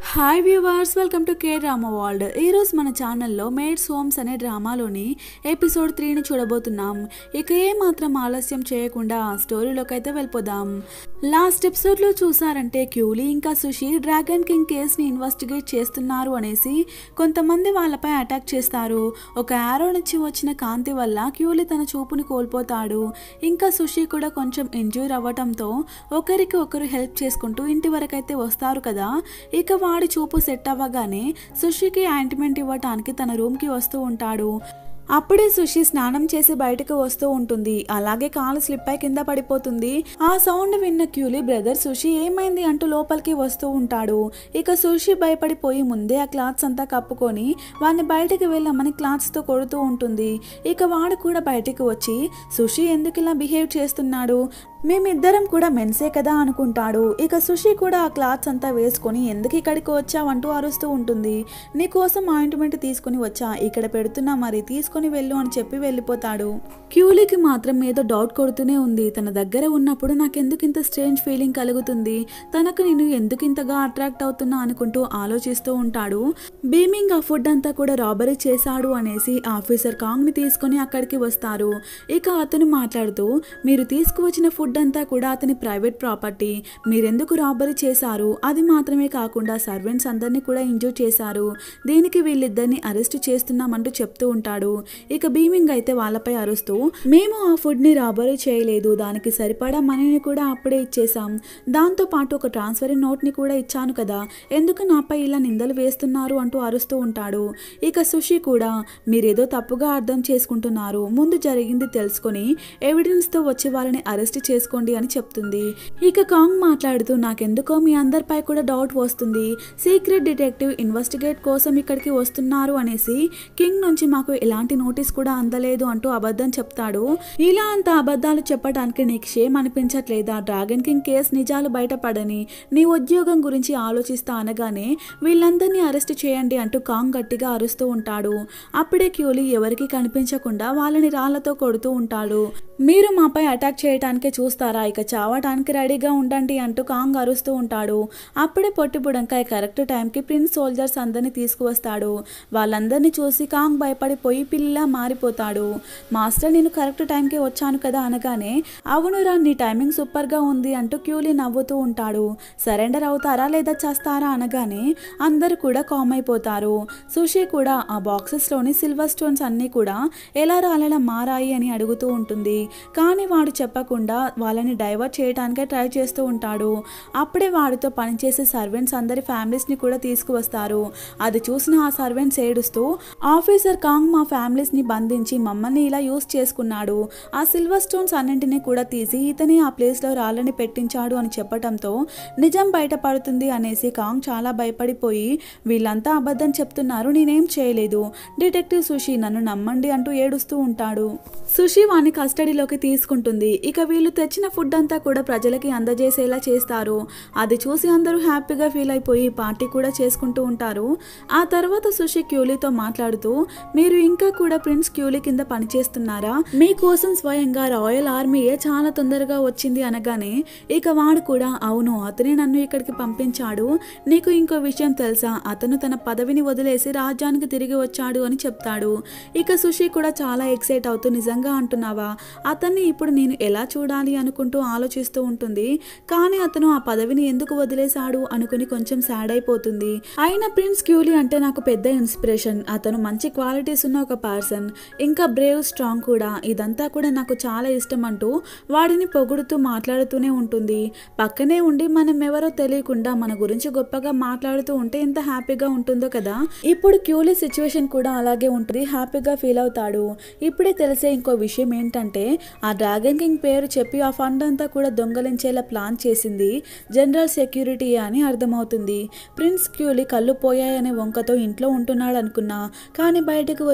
hi viewers welcome to K drama world ఈరోజు మన ఛానల్లో మేడ్స్ హోమ్స్ అనే డ్రామాలోని ఎపిసోడ్ త్రీని చూడబోతున్నాం ఇక ఏ మాత్రం ఆలస్యం చేయకుండా స్టోరీలోకి అయితే వెళ్ళిపోదాం లాస్ట్ ఎపిసోడ్లో చూసారంటే క్యూలీ ఇంకా సుషి డ్రాగన్ కింగ్ కేస్ని ఇన్వెస్టిగేట్ చేస్తున్నారు అనేసి కొంతమంది వాళ్ళపై అటాక్ చేస్తారు ఒక యారో నుంచి వచ్చిన కాంతి వల్ల క్యూలీ తన చూపుని కోల్పోతాడు ఇంకా సుషి కూడా కొంచెం ఇంజూర్ అవ్వటంతో ఒకరికి ఒకరు హెల్ప్ చేసుకుంటూ ఇంటి వరకైతే వస్తారు కదా ఇక వాడి చూపు సెట్ అవ్వగానే సుషికి ఆయింట్మెంట్ ఇవ్వటానికి తన రూమ్కి వస్తూ ఉంటాడు అప్పుడే సుషి స్నానం చేసి బయటకు వస్తూ ఉంటుంది అలాగే కాలు స్లిప్ అయి కింద పడిపోతుంది ఆ సౌండ్ విన్న క్యూలీ బ్రదర్ సుషి ఏమైంది అంటూ లోపలికి వస్తూ ఉంటాడు ఇక సుషి భయపడిపోయి ముందే ఆ క్లాత్స్ అంతా కప్పుకొని వాడిని బయటకు వెళ్ళమని క్లాత్స్ తో కొడుతూ ఉంటుంది ఇక వాడు కూడా బయటికి వచ్చి సుషి ఎందుకు ఇలా బిహేవ్ చేస్తున్నాడు మేమిద్దరం కూడా మెన్సే కదా అనుకుంటాడు ఇక సుషి కూడా ఆ క్లాత్స్ అంతా వేసుకొని ఎందుకు ఇక్కడికి వచ్చావంటూ అరుస్తూ ఉంటుంది నీకోసం ఆయింట్మెంట్ తీసుకుని వచ్చా ఇక్కడ పెడుతున్నా మరి తీసుకొని వెళ్ళు అని చెప్పి వెళ్ళిపోతాడు క్యూలీకి మాత్రం ఏదో డౌట్ కొడుతూనే ఉంది తన దగ్గర ఉన్నప్పుడు నాకెందుకు ఇంత స్ట్రేంజ్ ఫీలింగ్ కలుగుతుంది తనకు నేను ఎందుకు ఇంతగా అట్రాక్ట్ అవుతున్నా అనుకుంటూ ఆలోచిస్తూ ఉంటాడు బీమింగ్ ఆ ఫుడ్ అంతా కూడా రాబరీ చేశాడు అనేసి ఆఫీసర్ కాంగ్ ని తీసుకొని అక్కడికి వస్తారు ఇక అతను మాట్లాడుతూ మీరు తీసుకువచ్చిన ఫుడ్ అంతా కూడా అతని ప్రైవేట్ ప్రాపర్టీ మీరెందుకు రాబరీ చేశారు అది మాత్రమే కాకుండా సర్వెంట్స్ అందరినీ కూడా ఇంజూర్ చేశారు దీనికి వీళ్ళిద్దరిని అరెస్ట్ చేస్తున్నామంటూ చెప్తూ ఉంటాడు ఇక బీమింగ్ అయితే వాళ్ళపై అరుస్తూ మేము ఆ ఫుడ్ ని రాబరీ చేయలేదు దానికి సరిపడా మనీని కూడా అప్పుడే ఇచ్చేసాం దాంతో పాటు ఒక ట్రాన్స్ఫర్ నోట్ ని కూడా ఇచ్చాను కదా ఎందుకు నాపై ఇలా నిందలు వేస్తున్నారు అంటూ అరుస్తూ ఉంటాడు ఇక సుషి కూడా మీరేదో తప్పుగా అర్థం చేసుకుంటున్నారు ముందు జరిగింది తెలుసుకొని ఎవిడెన్స్ తో వచ్చి వాళ్ళని అరెస్ట్ చేసుకోండి అని చెప్తుంది ఇక కాంగ్ మాట్లాడుతూ నాకెందుకో మీ అందరిపై కూడా డౌట్ వస్తుంది సీక్రెట్ డిటెక్టివ్ ఇన్వెస్టిగేట్ కోసం ఇక్కడికి వస్తున్నారు అనేసి కింగ్ నుంచి మాకు ఎలాంటి నోటీస్ కూడా అందలేదు అంటూ అబద్ధం చెప్తాడు ఇలా అంత అబద్ధాలు చెప్పడానికి నీకు షేమ్ అనిపించట్లేదా డ్రాగన్ కింగ్ కేసు నిజాలు బయటపడని నీ ఉద్యోగం గురించి ఆలోచిస్తా అనగానే వీళ్ళందరినీ అరెస్ట్ చేయండి అంటూ కాంగ్ గట్టిగా అరుస్తూ ఉంటాడు అప్పుడే క్యూలీ ఎవరికి కనిపించకుండా వాళ్ళని రాళ్లతో కొడుతూ ఉంటాడు మీరు మాపై అటాక్ చేయటానికే చూస్తారా ఇక చావటానికి రెడీగా ఉండండి అంటూ కాంగ్ అరుస్తూ ఉంటాడు అప్పుడే పొట్టి బుడంకాయ కరెక్ట్ టైంకి ప్రిన్స్ సోల్జర్స్ అందరినీ తీసుకువస్తాడు వాళ్ళందరినీ చూసి కాంగ్ భయపడిపోయి పిల్ల మారిపోతాడు మాస్టర్ నేను కరెక్ట్ టైంకి వచ్చాను కదా అనగానే అవునురా నీ టైమింగ్ సూపర్గా ఉంది అంటూ క్యూలీ నవ్వుతూ ఉంటాడు సరెండర్ అవుతారా లేదా చేస్తారా అనగానే అందరూ కూడా కామ్ అయిపోతారు సుషి కూడా ఆ బాక్సెస్లోని సిల్వర్ స్టోన్స్ అన్నీ కూడా ఎలా రాలేలా మారాయి అని అడుగుతూ ఉంటుంది కానీ వాడు చెప్పకుండా వాళ్ళని డైవర్ట్ చేయడానికే ట్రై చేస్తూ ఉంటాడు అప్పుడే వాడితో పనిచేసే సర్వెంట్స్ అందరి ఫ్యామిలీస్ని కూడా తీసుకువస్తారు అది చూసిన ఆ సర్వెంట్స్ ఏడుస్తూ ఆఫీసర్ కాంగ్ మా ఫ్యామిలీస్ని బంధించి మమ్మల్ని ఇలా యూస్ చేసుకున్నాడు ఆ సిల్వర్ స్టోన్స్ అన్నింటినీ కూడా తీసి ఇతనే ఆ ప్లేస్లో రాళ్ళని పెట్టించాడు అని చెప్పటంతో నిజం బయటపడుతుంది అనేసి కాంగ్ చాలా భయపడిపోయి వీళ్ళంతా అబద్ధం చెప్తున్నారు నేనేం చేయలేదు డిటెక్టివ్ సుషి నన్ను నమ్మండి అంటూ ఏడుస్తూ ఉంటాడు సుషి వాణ్ణి కస్టడీలోకి తీసుకుంటుంది ఇక వీళ్ళు తెచ్చిన ఫుడ్ అంతా కూడా ప్రజలకి అందజేసేలా చేస్తారు అది చూసి అందరూ హ్యాపీగా ఫీల్ అయిపోయి పార్టీ కూడా చేసుకుంటూ ఉంటారు ఆ తర్వాత సుషి క్యూలీతో మాట్లాడుతూ మీరు ఇంకా కూడా ప్రిన్స్ క్యూలీ కింద పనిచేస్తున్నారా మీకోసం స్వయంగా రాయల్ ఆర్మీయే చాలా తొందరగా వచ్చింది అనగానే ఇక వాడు కూడా అవును అతనే నన్ను ఇక్కడికి పంపించాడు నీకు ఇంకో విషయం తెలుసా అతను తన పదవిని వదిలేసి రాజ్యానికి తిరిగి వచ్చాడు అని చెప్తాడు ఇక సుషి కూడా చాలా ఎక్సైట్ అవుతూ నిజంగా అంటున్నావా అతన్ని ఇప్పుడు నేను ఎలా చూడాలి అనుకుంటూ ఆలోచిస్తూ ఉంటుంది కానీ అతను ఆ పదవిని ఎందుకు వదిలేశాడు అనుకుని కొంచెం సాడ్ అయిపోతుంది అయినా ప్రిన్స్ క్యూలీ అంటే నాకు పెద్ద ఇన్స్పిరేషన్ అతను మంచి క్వాలిటీస్ ఉన్న ఒక పర్సన్ ఇంకా బ్రేవ్ స్ట్రాంగ్ కూడా ఇదంతా కూడా నాకు చాలా ఇష్టం అంటూ వాడిని పొగుడుతూ మాట్లాడుతూనే ఉంటుంది పక్కనే ఉండి మనం ఎవరో తెలియకుండా మన గురించి గొప్పగా మాట్లాడుతూ ఉంటే ఎంత హ్యాపీగా ఉంటుందో కదా ఇప్పుడు క్యూలీ సిచ్యువేషన్ కూడా అలాగే ఉంటుంది హ్యాపీగా ఫీల్ అవుతాడు ఇప్పుడే తెలిసే ఇంకో విషయం ఏంటంటే ఆ డ్రాగన్ కింగ్ పేరు చెప్పి ఆ ఫండ్ అంతా కూడా దొంగలించేలా ప్లాన్ చేసింది జనరల్ సెక్యూరిటీ అని అర్థమవుతుంది ప్రిన్స్ క్యూలీ కళ్ళు పోయాయనే వంకతో ఇంట్లో ఉంటున్నాడు అనుకున్నా కానీ బయటకు వచ్చి ఇలాంటి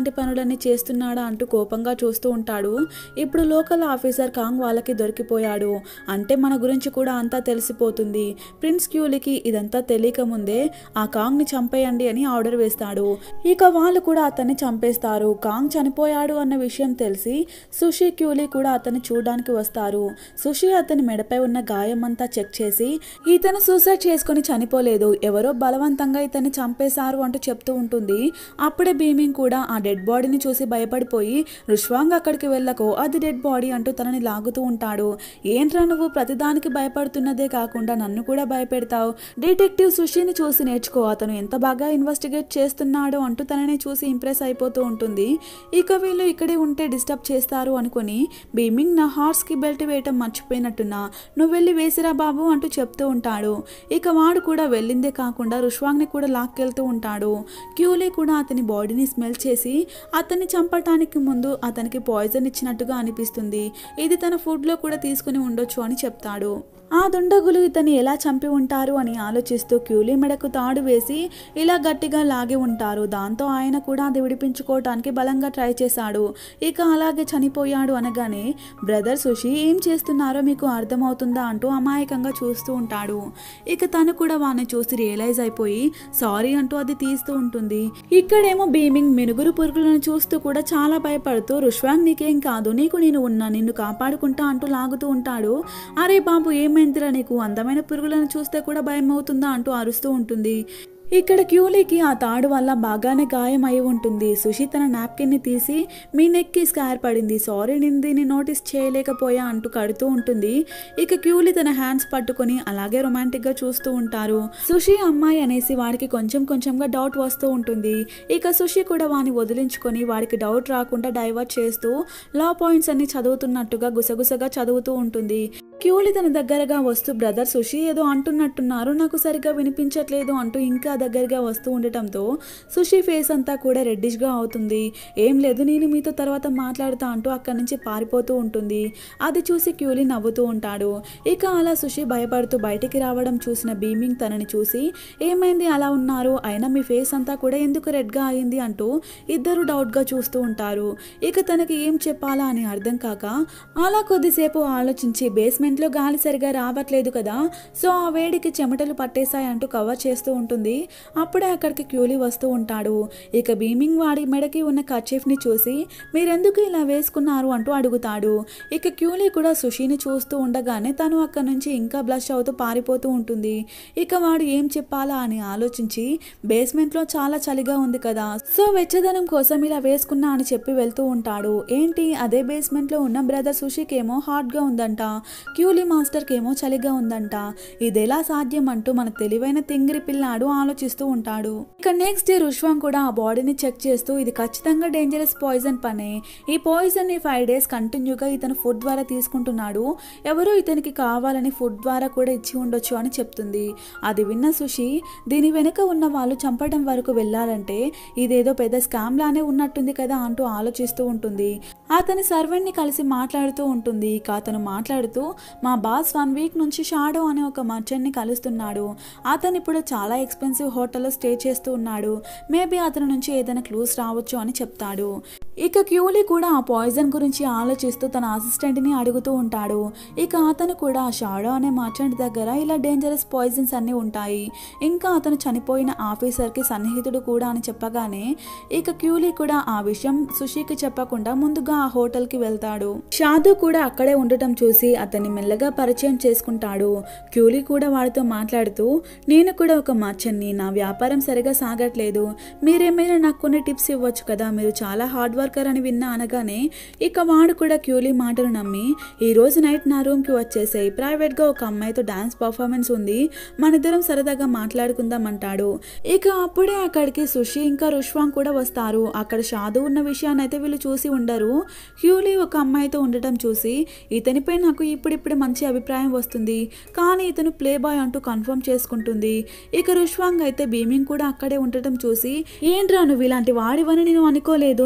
ఇలాంటి పనులన్నీ చేస్తున్నాడా అంటూ కోపంగా చూస్తూ ఉంటాడు ఇప్పుడు లోకల్ ఆఫీసర్ కాంగ్ వాళ్ళకి దొరికిపోయాడు అంటే మన గురించి కూడా అంతా తెలిసిపోతుంది ప్రిన్స్ క్యూలికి ఇదంతా తెలియక ముందే ఆ కాంగ్ని చంపేయండి అని ఆర్డర్ వేస్తాడు ఇక వాళ్ళు కూడా అతన్ని చంపేస్తారు కాంగ్ చనిపోయాడు అన్న విషయం తెలిసి సుషి క్యూలీ కూడా అతన్ని చూడడానికి వస్తారు సుషి అతని మెడపై ఉన్న గాయం అంతా చెక్ చేసి ఇతను సూసైడ్ చేసుకొని చనిపోలేదు ఎవరో బలవంతంగా ఇతన్ని చంపేశారు అంటూ చెప్తూ ఉంటుంది అప్పుడే భీమింగ్ కూడా ఆ డెడ్ బాడీని చూసి భయపడిపోయి రుష్వాంగ్ అక్కడికి వెళ్ళకో అది డెడ్ బాడీ అంటూ తనని లాగుతూ ఉంటాడు ఏంట్రా నువ్వు ప్రతిదానికి భయపడుతున్నదే కాకుండా నన్ను కూడా భయపెడతావు డిటెక్టివ్ సుషిని చూసి నేర్చుకో అతను ఎంత బాగా ఇన్వెస్టిగేట్ చేస్తున్నాడో అంటూ తనని చూసి ఇంప్రెస్ అయిపోతూ ఉంటుంది ఇక వీళ్ళు ఇక్కడే ఉంటే డిస్టర్బ్ చేస్తారు అనుకుని భీమింగ్ నా హార్స్కి బెల్ట్ వేయటం మర్చిపోయినట్టున్నా నువ్వు వెళ్ళి వేసిరా బాబు అంటూ చెప్తూ ఉంటాడు ఇక వాడు కూడా వెళ్ళిందే కాకుండా రుష్వాంగ్ని కూడా లాక్కెళ్తూ ఉంటాడు క్యూలీ కూడా అతని బాడీని స్మెల్ చేసి అతన్ని చంపటానికి ముందు అతనికి పాయిజన్ ఇచ్చినట్టుగా అనిపిస్తుంది ఇది తన ఫుడ్లో కూడా తీసుకుని ఉండొచ్చు అని చెప్తాడు ఆ దుండగులు ఇతన్ని ఎలా చంపి ఉంటారు అని ఆలోచిస్తూ క్యూలీ మెడకు తాడు వేసి ఇలా గట్టిగా లాగి ఉంటారు దాంతో ఆయన కూడా అది విడిపించుకోవటానికి బలంగా ట్రై చేశాడు ఇక అలాగే చనిపోయాడు అనగానే బ్రదర్ సుషి ఏం చేస్తున్నారో మీకు అర్థమవుతుందా అంటూ అమాయకంగా చూస్తూ ఉంటాడు ఇక తను కూడా వాడిని చూసి రియలైజ్ అయిపోయి సారీ అంటూ అది తీస్తూ ఉంటుంది ఇక్కడేమో బీమింగ్ మెనుగురు పురుగులను చూస్తూ కూడా చాలా భయపడుతూ రుష్వాంగ్ నీకేం కాదు నీకు నేను ఉన్నా నిన్ను కాపాడుకుంటా అంటూ లాగుతూ ఉంటాడు అరే బాబు ఏమైందిరా నీకు అందమైన పురుగులను చూస్తే కూడా భయం అవుతుందా అంటూ అరుస్తూ ఉంటుంది ఇక్కడ క్యూలీకి ఆ తాడు వల్ల బాగానే గాయం అయి ఉంటుంది సుషి తన నాప్కిన్ని తీసి మీ నెక్కి స్కార్ పడింది సారీ నేను దీన్ని నోటీస్ చేయలేకపోయా అంటూ కడుతూ ఉంటుంది ఇక క్యూలీ తన హ్యాండ్స్ పట్టుకొని అలాగే రొమాంటిక్ గా చూస్తూ ఉంటారు సుషి అమ్మాయి అనేసి వాడికి కొంచెం కొంచెంగా డౌట్ వస్తూ ఉంటుంది ఇక సుషి కూడా వాని వదిలించుకొని వాడికి డౌట్ రాకుండా డైవర్ట్ చేస్తూ లా పాయింట్స్ అన్ని చదువుతున్నట్టుగా గుసగుసగా చదువుతూ ఉంటుంది క్యూలి తన దగ్గరగా వస్తూ బ్రదర్ సుషి ఏదో అంటున్నట్టున్నారు నాకు సరిగ్గా వినిపించట్లేదు అంటూ ఇంకా దగ్గరగా వస్తూ ఉండటంతో సుషి ఫేస్ అంతా కూడా రెడ్డిష్గా అవుతుంది ఏం లేదు నేను మీతో తర్వాత మాట్లాడుతా అంటూ అక్కడి నుంచి పారిపోతూ ఉంటుంది అది చూసి క్యూలి నవ్వుతూ ఉంటాడు ఇక అలా సుషి భయపడుతూ బయటికి రావడం చూసిన బీమింగ్ తనని చూసి ఏమైంది అలా ఉన్నారు అయినా మీ ఫేస్ అంతా కూడా ఎందుకు రెడ్గా అయింది అంటూ ఇద్దరు డౌట్గా చూస్తూ ఉంటారు ఇక తనకి ఏం చెప్పాలా అని అర్థం కాక అలా కొద్దిసేపు ఆలోచించి బేస్మెంట్లో గాలి సరిగా రావట్లేదు కదా సో ఆ వేడికి చెమటలు పట్టేశాయి అంటూ కవర్ చేస్తూ ఉంటుంది అప్పుడే అక్కడికి క్యూలీ వస్తూ ఉంటాడు ఇక బీమింగ్ వాడి మెడకి ఉన్న కర్చీఫ్ని చూసి మీరెందుకు ఇలా వేసుకున్నారు అంటూ అడుగుతాడు ఇక క్యూలీ కూడా సుషిని చూస్తూ ఉండగానే తను అక్కడి నుంచి ఇంకా బ్లష్ అవుతూ పారిపోతూ ఉంటుంది ఇక వాడు ఏం చెప్పాలా అని ఆలోచించి బేస్మెంట్లో చాలా చలిగా ఉంది కదా సో వెచ్చదనం కోసం ఇలా వేసుకున్నా అని చెప్పి వెళ్తూ ఉంటాడు ఏంటి అదే బేస్మెంట్లో ఉన్న బ్రదర్ సుషికేమో హాట్గా ఉందంట క్యూలీ మాస్టర్కేమో చలిగా ఉందంట ఇదెలా సాధ్యం అంటూ మన తెలివైన తింగిరి పిల్లాడు ఆలోచిస్తూ ఉంటాడు ఇక నెక్స్ట్ డే రుష్వాంగ్ కూడా ఆ బాడీని చెక్ చేస్తూ ఇది ఖచ్చితంగా డేంజరస్ పాయిజన్ పనే ఈ పాయిజన్ ని ఫైవ్ డేస్ కంటిన్యూగా ఇతను ఫుడ్ ద్వారా తీసుకుంటున్నాడు ఎవరో ఇతనికి కావాలని ఫుడ్ ద్వారా కూడా ఇచ్చి ఉండొచ్చు అని చెప్తుంది అది విన్న సుషి దీని వెనుక ఉన్న వాళ్ళు చంపడం వరకు వెళ్ళాలంటే ఇదేదో పెద్ద స్కామ్ లానే ఉన్నట్టుంది కదా అంటూ ఆలోచిస్తూ ఉంటుంది అతని సర్వెంట్ ని కలిసి మాట్లాడుతూ ఉంటుంది ఇక అతను మాట్లాడుతూ మా బాస్ వన్ వీక్ నుంచి షాడో అనే ఒక మర్చెంట్ ని కలుస్తున్నాడు అతను ఇప్పుడు చాలా ఎక్స్పెన్సివ్ హోటల్లో స్టే చేస్తూ ఉన్నాడు మేబీ అతని నుంచి ఏదైనా క్లూస్ రావచ్చు అని చెప్తాడు ఇక క్యూలీ కూడా ఆ పాయిజన్ గురించి ఆలోచిస్తూ తన అసిస్టెంట్ని అడుగుతూ ఉంటాడు ఇక అతను కూడా ఆ షాడో అనే మర్చెంట్ దగ్గర ఇలా డేంజరస్ పాయిజన్స్ అన్నీ ఉంటాయి ఇంకా అతను చనిపోయిన ఆఫీసర్కి సన్నిహితుడు కూడా అని చెప్పగానే ఇక క్యూలీ కూడా ఆ విషయం సుషికి చెప్పకుండా ముందుగా ఆ హోటల్కి వెళ్తాడు షాదు కూడా అక్కడే ఉండటం చూసి అతన్ని మెల్లగా పరిచయం చేసుకుంటాడు క్యూలీ కూడా వాడితో మాట్లాడుతూ నేను కూడా ఒక మర్చెంట్ని నా వ్యాపారం సరిగా సాగట్లేదు మీరేమైనా నాకు కొన్ని టిప్స్ ఇవ్వచ్చు కదా మీరు చాలా హార్డ్ వర్కర్ అని విన్నా అనగానే ఇక వాడు కూడా క్యూలీ మాటలు నమ్మి ఈ రోజు నైట్ నా రూమ్కి వచ్చేసాయి ప్రైవేట్గా ఒక అమ్మాయితో డాన్స్ పర్ఫార్మెన్స్ ఉంది మనిద్దరం సరదాగా మాట్లాడుకుందాం అంటాడు ఇక అప్పుడే అక్కడికి సుషి ఇంకా రుష్వాంగ్ కూడా వస్తారు అక్కడ షాదు ఉన్న విషయాన్ని అయితే వీళ్ళు చూసి ఉండరు క్యూలీ ఒక అమ్మాయితో ఉండటం చూసి ఇతనిపై నాకు ఇప్పుడిప్పుడే మంచి అభిప్రాయం వస్తుంది కానీ ఇతను ప్లే బాయ్ అంటూ కన్ఫర్మ్ చేసుకుంటుంది ఇక రుష్వాంగ్ అయితే భీమింగ్ కూడా అక్కడే ఉండటం చూసి ఏంట్రా నువ్వు ఇలాంటి వాడివని నేను అనుకోలేదు నీకు అమ్మాయి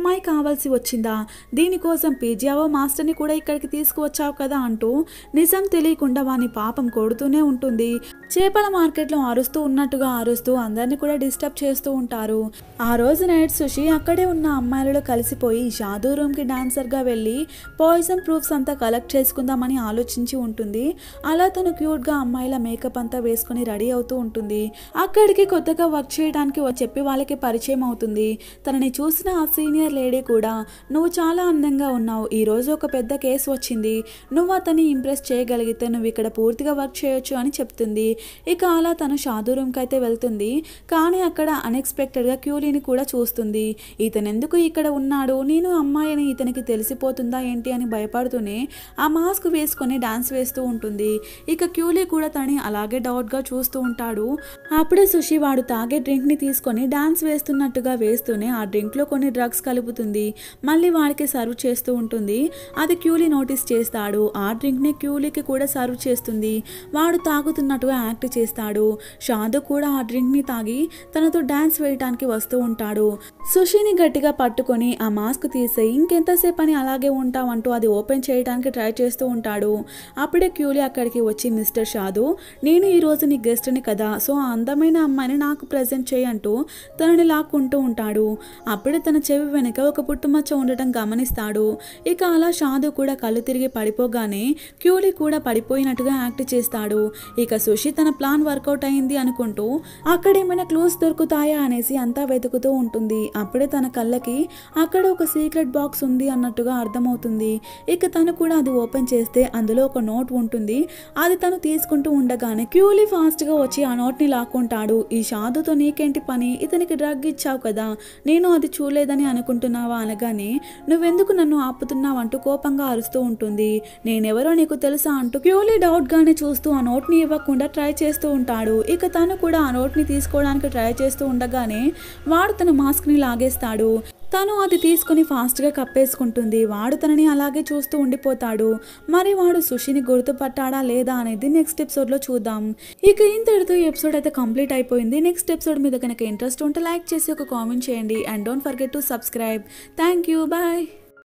అమ్మాయి కావాల్సి వచ్చిందా దీనికోసం పీజియావో మాస్టర్ని కూడా ఇక్కడికి తీసుకువచ్చావు కదా అంటూ నిజం తెలియకుండా వాని పాపం కొడుతూనే ఉంటుంది చేపల మార్కెట్లో అరుస్తూ ఉన్నట్టుగా అరుస్తూ అందరినీ కూడా డిస్టర్బ్ చేస్తూ ఉంటారు ఆ రోజు నైట్ సుషి అక్కడే ఉన్న అమ్మాయిలలో కలిసిపోయి షాదూ రూమ్కి డాన్సర్గా వెళ్ళి పాయిజన్ ప్రూఫ్స్ అంతా కలెక్ట్ చేసుకుందామని ఆలోచించి ఉంటుంది అలా తను క్యూట్గా అమ్మాయిల మేకప్ అంతా వేసుకుని రెడీ అవుతూ ఉంటుంది అక్కడికి కొత్తగా వర్క్ చేయడానికి వ- చెప్పి వాళ్ళకి పరిచయం అవుతుంది తనని చూసిన ఆ సీనియర్ లేడీ కూడా నువ్వు చాలా అందంగా ఉన్నావు ఈ రోజు ఒక పెద్ద కేసు వచ్చింది నువ్వు అతన్ని ఇంప్రెస్ చేయగలిగితే నువ్వు ఇక్కడ పూర్తిగా వర్క్ చేయొచ్చు అని చెప్తుంది ఇక అలా తను షాదూ రూమ్కి అయితే వెళ్తుంది కానీ అక్కడ అన్ఎక్స్పెక్టెడ్గా క్యూలీని కూడా చూస్తుంది ఇతను ఎందుకు ఇక్కడ ఉన్నాడు నేను అమ్మాయి అని ఇతనికి తెలిసిపోతుందా ఏంటి అని భయపడుతూనే ఆ మాస్క్ వేసుకొని డాన్స్ వేస్తూ ఉంటుంది ఇక క్యూలీ కూడా తనని అలాగే డౌట్గా చూస్తూ ఉంటాడు అప్పుడే సుషి వాడు తాగే డ్రింక్ని తీసుకొని డాన్స్ వేస్తున్నట్టుగా వేస్తూనే ఆ డ్రింక్లో కొన్ని డ్రగ్స్ కలుపుతుంది మళ్ళీ వాడికి సర్వ్ చేస్తూ ఉంటుంది అది క్యూలీ నోటీస్ చేస్తాడు ఆ డ్రింక్ని క్యూలీకి కూడా సర్వ్ చేస్తుంది వాడు తాగుతున్నట్టుగా యాక్ట్ చేస్తాడు షాదు కూడా ఆ డ్రింక్ని తాగి తనతో డాన్స్ వేయటానికి వస్తూ ఉంటాడు సుషిని గట్టిగా పట్టుకొని ఆ మాస్క్ తీసి ఇంకెంతసేపు అని అలాగే ఉంటావంటూ అది ఓపెన్ చేయడానికి ట్రై చేస్తూ ఉంటాడు అప్పుడే క్యూలీ అక్కడికి వచ్చి మిస్టర్ షాదు నేను ఈ రోజు నీ గెస్ట్ని కదా సో ఆ అందమైన అమ్మాయిని నాకు ప్రజెంట్ చేయంటూ తనని లాక్కుంటూ ఉంటాడు అప్పుడే తన చెవి వెనుక ఒక పుట్టుమచ్చ ఉండటం గమనిస్తాడు ఇక అలా షాదు కూడా కళ్ళు తిరిగి పడిపోగానే క్యూలీ కూడా పడిపోయినట్టుగా యాక్ట్ చేస్తాడు ఇక సుషి తన ప్లాన్ వర్కౌట్ అయింది అనుకుంటూ అక్కడ ఏమైనా క్లూస్ దొరుకుతాయా అనేసి అంతా వెతుకుతూ ఉంటుంది అప్పుడే తన కళ్ళకి అక్కడ ఒక సీక్రెట్ బాక్స్ ఉంది అన్నట్టుగా అర్థమవుతుంది ఇక తను కూడా అది ఓపెన్ చేస్తే అందులో ఒక నోట్ ఉంటుంది అది తను తీసుకుంటూ ఉండగానే క్యూలీ ఫాస్ట్ గా వచ్చి ఆ నోట్ ని లాక్కుంటాడు ఈ షాదుతో నీకేంటి పని ఇతనికి డ్రగ్ ఇచ్చావు కదా నేను అది చూడలేదని అనుకుంటున్నావా అనగానే నువ్వెందుకు నన్ను ఆపుతున్నావు అంటూ కోపంగా అరుస్తూ ఉంటుంది నేనెవరో నీకు తెలుసా అంటూ క్యూలీ డౌట్ గానే చూస్తూ ఆ నోట్ ని ఇవ్వకుండా ట్రై చేస్తూ ఉంటాడు ఇక తను కూడా ఆ నోట్ ని తీసుకోవడానికి ట్రై చేస్తూ ఉండగానే వాడు తన మాస్క్ ని లాగేస్తాడు తను అది తీసుకుని ఫాస్ట్గా కప్పేసుకుంటుంది వాడు తనని అలాగే చూస్తూ ఉండిపోతాడు మరి వాడు సుషిని గుర్తుపట్టాడా లేదా అనేది నెక్స్ట్ ఎపిసోడ్లో చూద్దాం ఇక ఇంతటితో ఈ ఎపిసోడ్ అయితే కంప్లీట్ అయిపోయింది నెక్స్ట్ ఎపిసోడ్ మీద కనుక ఇంట్రెస్ట్ ఉంటే లైక్ చేసి ఒక కామెంట్ చేయండి and don't forget to subscribe thank you bye